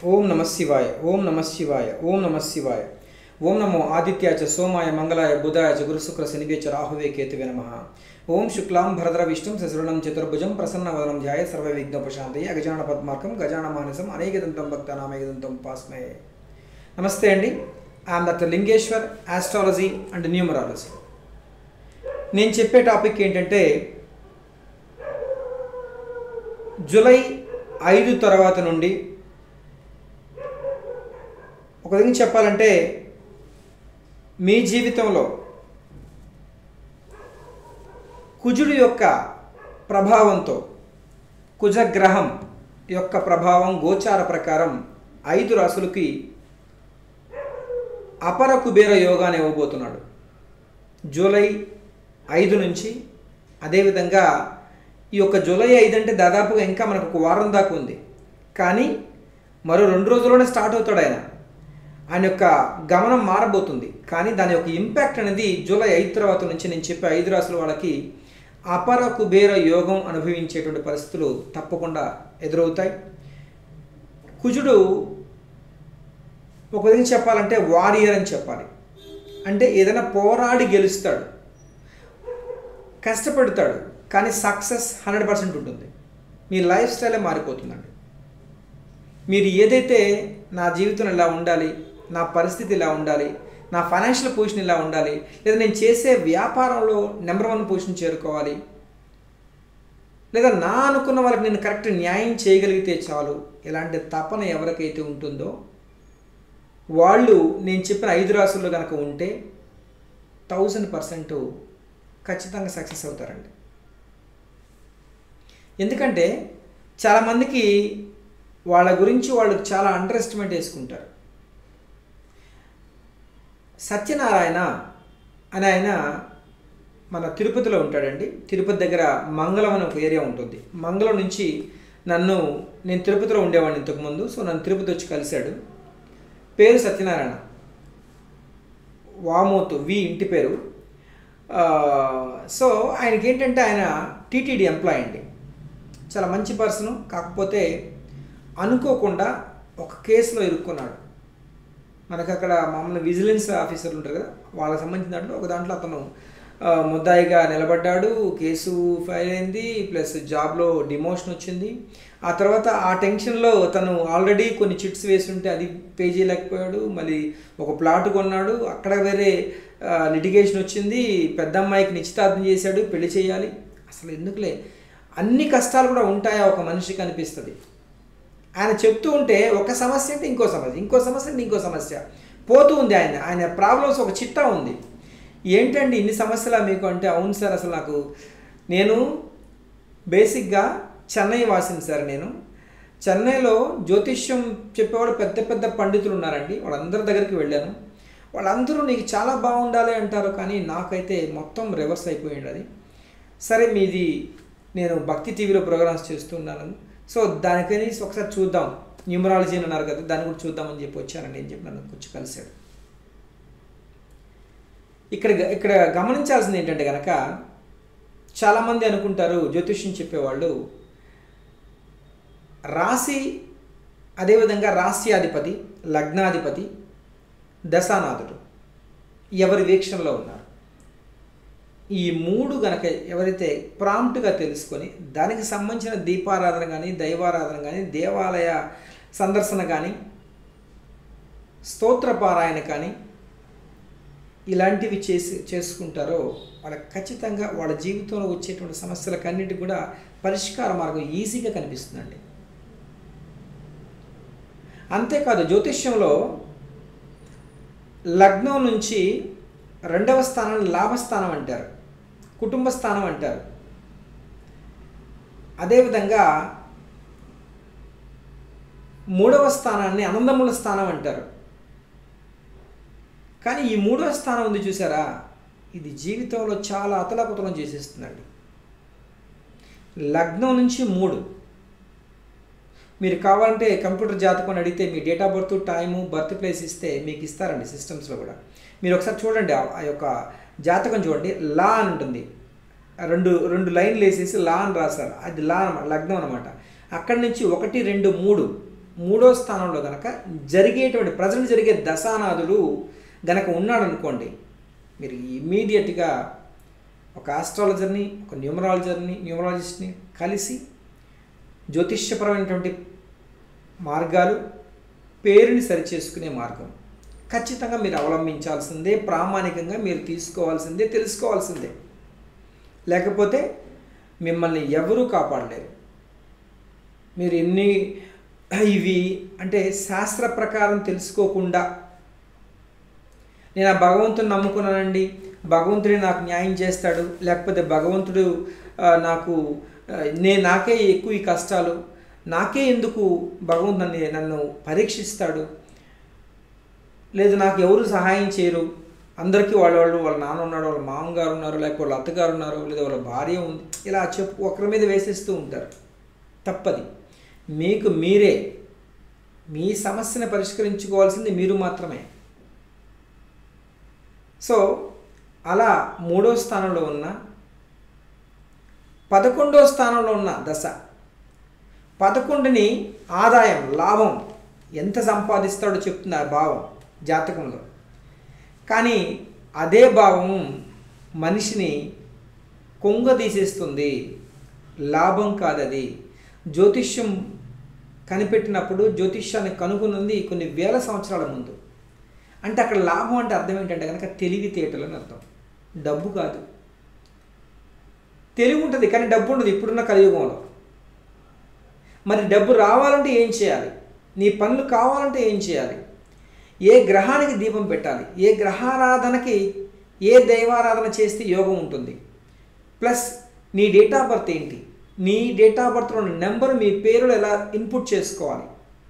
ఓం నమ శివాయ ఓం నమ శివాయ ఓం నమ శివాయ ఓం నమో ఆదిత్యాచ సోమాయ మంగళాయ బుధాయ చ గురుశుక్ర శనివే చ రాహువే కేతువే నమ ఓం శుక్లాం భరద్ర విష్ణుం శశృణం చతుర్భుజం ప్రసన్నవదనం ధ్యాయ సర్వ విఘ్నోపశాంతయ అగజాన పద్మార్కం గజాన మానసం అనేకదంతం భక్తానామేకదంతం పాస్మయే నమస్తే అండి I'm doctor Lingeshwar astrology and numerology నేను చెప్పే టాపిక్ ఏంటంటే జూలై ఐదు తర్వాత నుండి ఒక విధంగా చెప్పాలంటే మీ జీవితంలో కుజుడు యొక్క ప్రభావంతో కుజగ్రహం యొక్క ప్రభావం గోచార ప్రకారం ఐదు రాసులకి అపర కుబేర యోగాన్ని ఇవ్వబోతున్నాడు జూలై ఐదు నుంచి అదేవిధంగా ఈ యొక్క జూలై ఐదు అంటే దాదాపుగా ఇంకా మనకు ఒక వారం దాకా ఉంది కానీ మరో రెండు రోజుల్లోనే స్టార్ట్ అవుతాడు ఆయన ఆయన యొక్క గమనం మారబోతుంది కానీ దాని యొక్క ఇంపాక్ట్ అనేది జూలై ఐదు తర్వాత నుంచి నేను చెప్పే ఐదు రాసుల వాళ్ళకి అపర కుబేర యోగం అనుభవించేటువంటి పరిస్థితులు తప్పకుండా ఎదురవుతాయి కుజుడు ఒక విధంగా చెప్పాలంటే వారియర్ అని చెప్పాలి అంటే ఏదైనా పోరాడి గెలుస్తాడు కష్టపడతాడు కానీ సక్సెస్ హండ్రెడ్ పర్సెంట్ ఉంటుంది మీ లైఫ్ స్టైలే మారిపోతుందండి మీరు ఏదైతే నా జీవితం ఇలా ఉండాలి నా పరిస్థితి ఇలా ఉండాలి నా ఫైనాన్షియల్ పొజిషన్ ఇలా ఉండాలి లేదా నేను చేసే వ్యాపారంలో నెంబర్ వన్ పొజిషన్ చేరుకోవాలి లేదా నా అనుకున్న వాళ్ళకి నేను కరెక్ట్ న్యాయం చేయగలిగితే చాలు ఇలాంటి తపన ఎవరికైతే ఉంటుందో వాళ్ళు నేను చెప్పిన ఐదు రాసుల్లో కనుక ఉంటే థౌజండ్ పర్సెంట్ ఖచ్చితంగా సక్సెస్ అవుతారండి ఎందుకంటే చాలామందికి వాళ్ళ గురించి వాళ్ళు చాలా అండర్ ఎస్టిమేట్ వేసుకుంటారు సత్యనారాయణ అని ఆయన మన తిరుపతిలో ఉంటాడండి తిరుపతి దగ్గర మంగళం అనే ఒక ఏరియా ఉంటుంది మంగళం నుంచి నన్ను నేను తిరుపతిలో ఉండేవాడిని ఇంతకుముందు సో నన్ను తిరుపతి వచ్చి కలిశాడు పేరు సత్యనారాయణ వామోతు వి ఇంటి పేరు సో ఆయనకి ఏంటంటే ఆయన టీటీడీ ఎంప్లాయ్ అండి చాలా మంచి పర్సన్ కాకపోతే అనుకోకుండా ఒక కేసులో ఇరుక్కున్నాడు మనకు అక్కడ మామూలు విజిలెన్స్ ఆఫీసర్లు ఉంటారు కదా వాళ్ళకి సంబంధించిన దాంట్లో ఒక దాంట్లో అతను ముద్దాయిగా నిలబడ్డాడు కేసు ఫైల్ అయింది ప్లస్ జాబ్లో డిమోషన్ వచ్చింది ఆ తర్వాత ఆ టెన్షన్లో తను ఆల్రెడీ కొన్ని చిట్స్ వేసి ఉంటే అది పే చేయలేకపోయాడు మళ్ళీ ఒక ప్లాట్ కొన్నాడు అక్కడ వేరే లిటిగేషన్ వచ్చింది పెద్ద అమ్మాయికి నిశ్చితార్థం చేశాడు పెళ్లి చేయాలి అసలు ఎందుకులే అన్ని కష్టాలు కూడా ఉంటాయా ఒక మనిషికి అనిపిస్తుంది ఆయన చెప్తూ ఉంటే ఒక సమస్య అంటే ఇంకో సమస్య ఇంకో సమస్య అంటే ఇంకో సమస్య పోతూ ఉంది ఆయన ఆయన ప్రాబ్లమ్స్ ఒక చిట్టా ఉంది ఏంటండి ఇన్ని సమస్యలా మీకు అంటే అవును సార్ అసలు నాకు నేను బేసిక్గా చెన్నై వాసింది సార్ నేను చెన్నైలో జ్యోతిష్యం చెప్పేవాడు పెద్ద పెద్ద పండితులు ఉన్నారండి వాళ్ళందరి దగ్గరికి వెళ్ళాను వాళ్ళందరూ నీకు చాలా బాగుండాలి అంటారు కానీ నాకైతే మొత్తం రివర్స్ అయిపోయింది అది సరే మీది నేను భక్తి టీవీలో ప్రోగ్రామ్స్ చేస్తున్నాను సో దానికని ఒకసారి చూద్దాం న్యూమరాలజీ అని అన్నారు కదా దాన్ని కూడా చూద్దామని చెప్పి వచ్చానండి అని చెప్పి నన్ను కూర్చు కలిశాడు ఇక్కడ ఇక్కడ గమనించాల్సింది ఏంటంటే కనుక చాలామంది అనుకుంటారు జ్యోతిష్యం చెప్పేవాళ్ళు రాశి అదేవిధంగా రాశ్యాధిపతి లగ్నాధిపతి దశానాథుడు ఎవరి వీక్షణలో ఉన్నారు ఈ మూడు గనక ఎవరైతే ప్రాంప్ట్గా తెలుసుకొని దానికి సంబంధించిన దీపారాధన కానీ దైవారాధన కానీ దేవాలయ సందర్శన కానీ స్తోత్రపారాయణ కానీ ఇలాంటివి చేసి చేసుకుంటారో వాళ్ళకి ఖచ్చితంగా వాళ్ళ జీవితంలో వచ్చేటువంటి సమస్యలకన్నిటి కూడా పరిష్కార మార్గం ఈజీగా కనిపిస్తుందండి అంతేకాదు జ్యోతిష్యంలో లగ్నం నుంచి రెండవ స్థానం లాభస్థానం అంటారు కుటుంబ స్థానం అంటారు అదేవిధంగా మూడవ స్థానాన్ని అనందముల స్థానం అంటారు కానీ ఈ మూడవ స్థానం ఉంది చూసారా ఇది జీవితంలో చాలా అతలకుతలం చేసేస్తుందండి లగ్నం నుంచి మూడు మీరు కావాలంటే కంప్యూటర్ జాతకం అడిగితే మీ date of birth time birth place ఇస్తే మీకు ఇస్తారండి సిస్టమ్స్లో కూడా మీరు ఒకసారి చూడండి ఆ యొక్క జాతకం చూడండి లా అని ఉంటుంది రెండు రెండు లైన్లు వేసేసి లా అని రాశారు అది లా అనమాట లగ్నం అనమాట అక్కడి నుంచి ఒకటి రెండు మూడు మూడో స్థానంలో గనక జరిగేటువంటి ప్రజెంట్ జరిగే దశానాథుడు గనక ఉన్నాడు అనుకోండి మీరు ఇమీడియట్గా ఒక ఆస్ట్రాలజర్ని ఒక న్యూమరాలజర్ని న్యూమరాలజిస్ట్ని కలిసి జ్యోతిష్యపరమైనటువంటి మార్గాలు పేరుని సరిచేసుకునే మార్గం ఖచ్చితంగా మీరు అవలంబించాల్సిందే ప్రామాణికంగా మీరు తీసుకోవాల్సిందే తెలుసుకోవాల్సిందే లేకపోతే మిమ్మల్ని ఎవరూ కాపాడలేరు మీరు ఎన్ని ఇవి అంటే శాస్త్ర ప్రకారం తెలుసుకోకుండా నేను ఆ భగవంతుని నమ్ముకున్నానండి భగవంతుడే నాకు న్యాయం చేస్తాడు లేకపోతే భగవంతుడు ఆ, నాకు ఆ, నే నాకే ఎక్కువ ఈ కష్టాలు నాకే ఎందుకు భగవంతుడు నన్ను నన్ను పరీక్షిస్తాడు లేదు నాకు ఎవరు సహాయం చేయరు అందరికీ వాళ్ళ వాళ్ళు వాళ్ళ నాన్న ఉన్నాడు వాళ్ళ మామగారు ఉన్నారు లేకపోతే వాళ్ళ అత్తగారు ఉన్నారు లేదా వాళ్ళ భార్య ఉంది ఇలా చెప్పు ఒకరి మీద వేసేస్తూ ఉంటారు తప్పది మీకు మీరే మీ సమస్యను పరిష్కరించుకోవాల్సింది మీరు మాత్రమే సో అలా మూడో స్థానంలో ఉన్న పదకొండో స్థానంలో ఉన్న దశ పదకొండుని ఆదాయం లాభం ఎంత సంపాదిస్తాడో చెప్తుంది ఆ భావం జాతకంలో కానీ అదే భావం మనిషిని కొంగదీసేస్తుంది లాభం కాదది జ్యోతిష్యం కనిపెట్టినప్పుడు జ్యోతిష్యాన్ని కనుగొన్నది కొన్ని వేల సంవత్సరాల ముందు అంటే అక్కడ లాభం అంటే అర్థం ఏంటంటే కనుక తెలివితేటలు అని అర్థం డబ్బు కాదు తెలివి ఉంటుంది కానీ డబ్బు ఉండదు ఇప్పుడున్న కలియుగంలో మరి డబ్బు రావాలంటే ఏం చేయాలి నీ పనులు కావాలంటే ఏం చేయాలి ఏ గ్రహానికి దీపం పెట్టాలి ఏ గ్రహారాధనకి ఏ దైవారాధన చేస్తే యోగం ఉంటుంది ప్లస్ నీ డేట్ ఆఫ్ బర్త్ ఏంటి నీ డేట్ ఆఫ్ బర్త్లో ఉన్న నెంబర్ మీ పేరులో ఎలా ఇన్పుట్ చేసుకోవాలి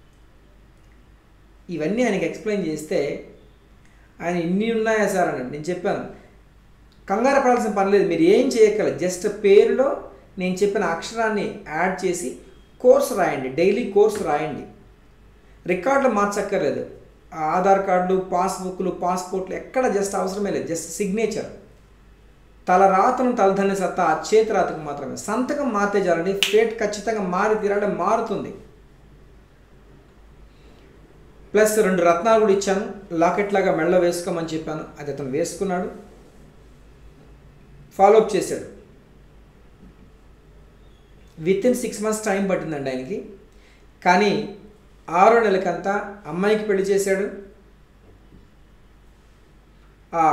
ఇవన్నీ ఆయనకి ఎక్స్ప్లెయిన్ చేస్తే ఆయన ఇన్ని ఉన్నాయా సార్ అన్నాడు నేను చెప్పాను కంగారు పడాల్సిన పని లేదు మీరు ఏం చేయగలరు జస్ట్ పేరులో నేను చెప్పిన అక్షరాన్ని యాడ్ చేసి కోర్స్ రాయండి డైలీ కోర్స్ రాయండి రికార్డులు మార్చక్కర్లేదు ఆ ఆధార్ కార్డులు పాస్బుక్లు పాస్పోర్ట్లు ఎక్కడ జస్ట్ అవసరమే లేదు జస్ట్ సిగ్నేచర్ తల రాతను తలదన్ని సత్తా ఆ చేతి రాతకు మాత్రమే సంతకం మారితే చాలండి ఫేట్ ఖచ్చితంగా మారి తీరాలి మారుతుంది ప్లస్ రెండు రత్నాలు కూడా ఇచ్చాను లాకెట్ లాగా మెళ్ళ వేసుకోమని చెప్పాను అది అతను వేసుకున్నాడు ఫాలోఅప్ చేశాడు with in six months time పట్టిందండి ఆయనకి కానీ ఆరో నెలకంతా అమ్మాయికి పెళ్లి చేశాడు ఆ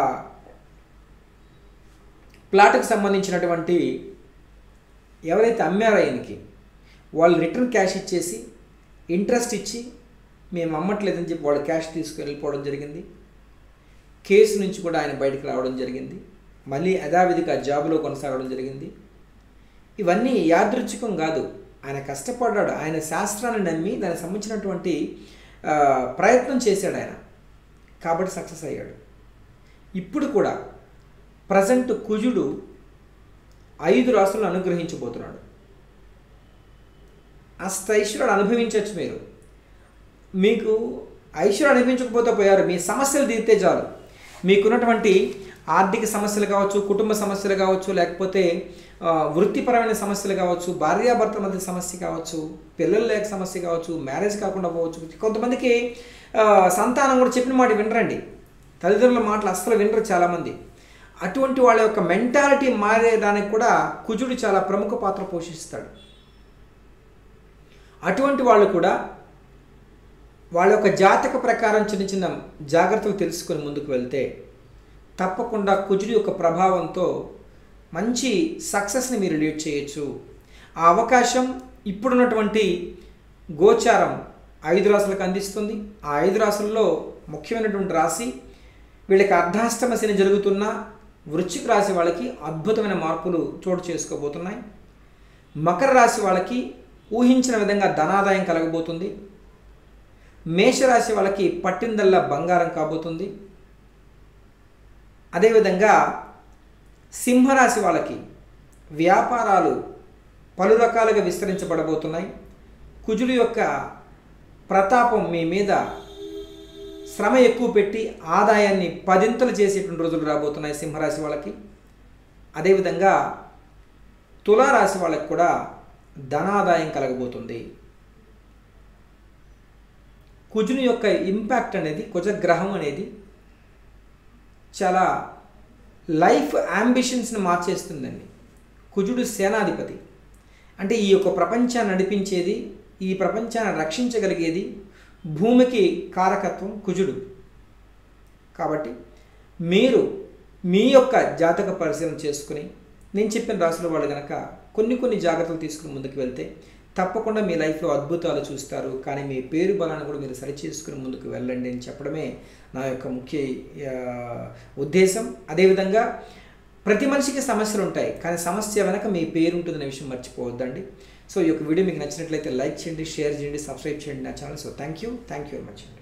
ప్లాట్కి సంబంధించినటువంటి ఎవరైతే అమ్మారో ఆయనకి వాళ్ళు రిటర్న్ క్యాష్ ఇచ్చేసి ఇంట్రెస్ట్ ఇచ్చి మేము అమ్మట్లేదని చెప్పి వాళ్ళు క్యాష్ తీసుకుని వెళ్ళిపోవడం జరిగింది కేసు నుంచి కూడా ఆయన బయటకు రావడం జరిగింది మళ్ళీ యథావిధిగా జాబులో కొనసాగడం జరిగింది ఇవన్నీ యాదృచ్ఛికం కాదు ఆయన కష్టపడ్డాడు ఆయన శాస్త్రాన్ని నమ్మి దానికి సంబంధించినటువంటి ఆ, ప్రయత్నం చేశాడు ఆయన కాబట్టి సక్సెస్ అయ్యాడు ఇప్పుడు కూడా ప్రజెంట్ కుజుడు ఐదు రాసులను అనుగ్రహించబోతున్నాడు అష్ట ఐశ్వర్యాలు అనుభవించవచ్చు మీరు మీకు ఐశ్వర్యం అనిపించకపోతే పోయారు మీ సమస్యలు తీరితే చాలు మీకున్నటువంటి ఆర్థిక సమస్యలు కావచ్చు కుటుంబ సమస్యలు కావచ్చు లేకపోతే ఆ, వృత్తిపరమైన సమస్యలు కావచ్చు భార్యాభర్తల మధ్య సమస్య కావచ్చు పిల్లలు లేక సమస్య కావచ్చు మ్యారేజ్ కాకుండా పోవచ్చు కొంతమందికి ఆ, సంతానం కూడా చెప్పిన మాట వినరండి తల్లిదండ్రుల మాటలు అస్సలు వినరు చాలామంది అటువంటి వాళ్ళ యొక్క మెంటాలిటీ మారేదానికి కూడా కుజుడు చాలా ప్రముఖ పాత్ర పోషిస్తాడు అటువంటి వాళ్ళు కూడా వాళ్ళ యొక్క జాతక ప్రకారం చిన్న చిన్న జాగ్రత్తలు తెలుసుకొని ముందుకు వెళ్తే తప్పకుండా కుజుడి యొక్క ప్రభావంతో మంచి సక్సెస్ని మీరు లీడ్ చేయొచ్చు ఆ అవకాశం ఇప్పుడున్నటువంటి గోచారం ఐదు రాసులకు అందిస్తుంది ఆ ఐదు రాసుల్లో ముఖ్యమైనటువంటి రాశి వీళ్ళకి అర్ధాష్టమ శని జరుగుతున్న వృశ్చిక రాశి వాళ్ళకి అద్భుతమైన మార్పులు చోటు చేసుకోబోతున్నాయి మకర రాశి వాళ్ళకి ఊహించిన విధంగా ధనాదాయం కలగబోతుంది మేషరాశి వాళ్ళకి పట్టిందల్లా బంగారం కాబోతుంది అదేవిధంగా సింహరాశి వాళ్ళకి వ్యాపారాలు పలు రకాలుగా విస్తరించబడబోతున్నాయి కుజుడు యొక్క ప్రతాపం మీ మీద శ్రమ ఎక్కువ పెట్టి ఆదాయాన్ని పదింతలు చేసేటువంటి రోజులు రాబోతున్నాయి సింహరాశి వాళ్ళకి అదేవిధంగా తులారాశి వాళ్ళకి కూడా ధనాదాయం కలగబోతుంది కుజుని యొక్క ఇంపాక్ట్ అనేది కుజగ్రహం అనేది చాలా లైఫ్ అంబిషన్స్ని మార్చేస్తుందండి కుజుడు సేనాధిపతి అంటే ఈ యొక్క ప్రపంచాన్ని నడిపించేది ఈ ప్రపంచాన్ని రక్షించగలిగేది భూమికి కారకత్వం కుజుడు కాబట్టి మీరు మీ యొక్క జాతక పరిశీలన చేసుకుని నేను చెప్పిన రాసుల వాళ్ళు కనుక కొన్ని కొన్ని జాగ్రత్తలు తీసుకుని ముందుకు వెళ్తే తప్పకుండా మీ లైఫ్లో అద్భుతాలు చూస్తారు కానీ మీ పేరు బలాన్ని కూడా మీరు సరి చేసుకుని ముందుకు వెళ్ళండి అని చెప్పడమే నా యొక్క ముఖ్య ఆ, ఉద్దేశం అదేవిధంగా ప్రతి మనిషికి సమస్యలు ఉంటాయి కానీ సమస్య వెనక మీ పేరు ఉంటుందనే విషయం మర్చిపోవద్దండి సో ఈ యొక్క వీడియో మీకు నచ్చినట్లయితే లైక్ చేయండి షేర్ చేయండి సబ్స్క్రైబ్ చేయండి నా channel so thank you thank you very much